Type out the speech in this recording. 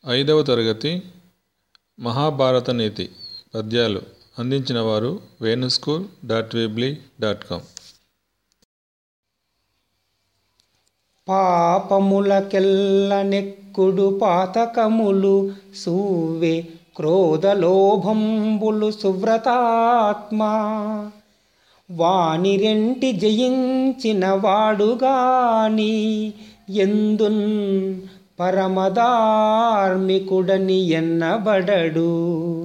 ఐదవ తరగతి మహాభారత నీతి పద్యాలు అందించిన వారు వేణుస్కూల్ డాట్ వీబ్లీ డాట్ కామ్ పాపములకెల్ల నెక్కుడు పాతకములు సూవే క్రోధలోభంబులు సువ్రతాత్మ వాని రెంటి జయించిన వాడుగాని ఎందున్ పరమధార్మికుడని ఎన్నబడడు